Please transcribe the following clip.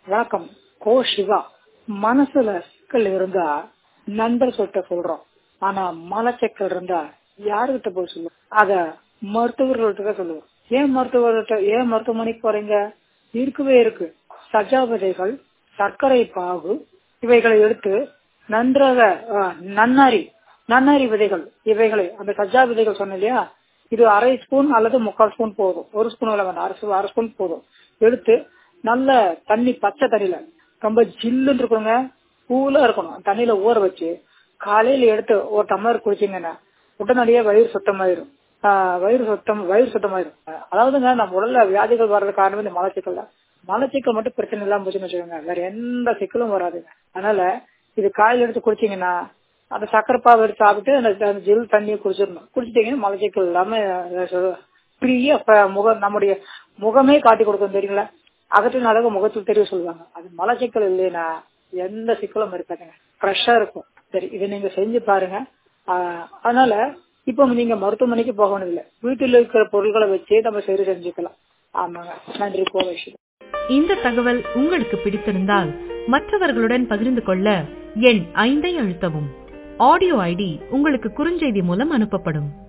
வணக்கம் கோ சிவா மனசுல சிக்கல் இருந்தா நண்பர் சொல்லிட்ட சொல்றோம் ஆனா மலச்சிக்கல் இருந்தா யாருகிட்ட போய் சொல்லுவோம் அத மருத்துவர்கள்ட்ட சொல்லுவோம் ஏன் மருத்துவர்கிட்ட ஏன் மருத்துவமனைக்கு போறீங்க இருக்கவே இருக்கு சஜா விதைகள் சர்க்கரை பாகு இவைகளை எடுத்து நன்றாக அஹ், நன்னாரி நன்னாரி விதைகள் இவைகளை அந்த சஜ்ஜா விதைகள் சொன்ன இல்லையா இது அரை ஸ்பூன் அல்லது முக்கால் ஸ்பூன் போதும் ஒரு ஸ்பூன் வேண்டாம் அரை ஸ்பூன் அரை ஸ்பூன் போதும் எடுத்து நல்ல தண்ணி பச்சை தண்ணியில ரொம்ப ஜில்லுன்னு இருக்கணுங்க கூலா இருக்கணும் தண்ணியில ஊற வச்சு காலையில எடுத்து ஒரு டம்ளர் குடிச்சீங்கன்னா உடனடியே வயிறு சுத்தமாயிரும் ஆஹ் வயிறு சுத்தம் வயிறு சுத்தமாயிரும் அஹ் அதாவதுங்க நம்ம உடல்ல வியாதிகள் வர்றது காரணமே இந்த மலச்சிக்கல் தான் மலச்சிக்கல் மட்டும் பிரச்சனை இல்லாம போச்சுன்னு வச்சுக்கோங்க வேற எந்த சிக்கலும் வராதுங்க அதனால இது காலையில எடுத்து குடிச்சீங்கன்னா அந்த சக்கரை பாவு எடுத்து சாப்பிட்டு அந்த அந்த ஜில் தண்ணியை குடிச்சிடணும் குடிச்சிட்டீங்கன்னா மலச்சிக்கல் இல்லாம ஃப்ரீயா முகம் நம்முடைய முகமே காட்டி கொடுக்கும் தெரியுங்களா அகற்றின் அழகு முகத்தில் தெரிய சொல்லுவாங்க அது மலச்சிக்கல் இல்லைன்னா எந்த சிக்கலும் இருக்காதுங்க ஃப்ரெஷ்ஷா இருக்கும் சரி இதை நீங்க செஞ்சு பாருங்க ஆஹ் அதனால இப்போ நீங்க மருத்துவமனைக்கு போக வேண்டியதில்லை வீட்டில் இருக்கிற பொருட்களை வச்சே நம்ம சரி செஞ்சுக்கலாம் ஆமாங்க நன்றி கோவேஷ் இந்த தகவல் உங்களுக்கு பிடித்திருந்தால் மற்றவர்களுடன் பகிர்ந்து கொள்ள எண் ஐந்தை அழுத்தவும் ஆடியோ ஐடி உங்களுக்கு குறுஞ்செய்தி மூலம் அனுப்பப்படும்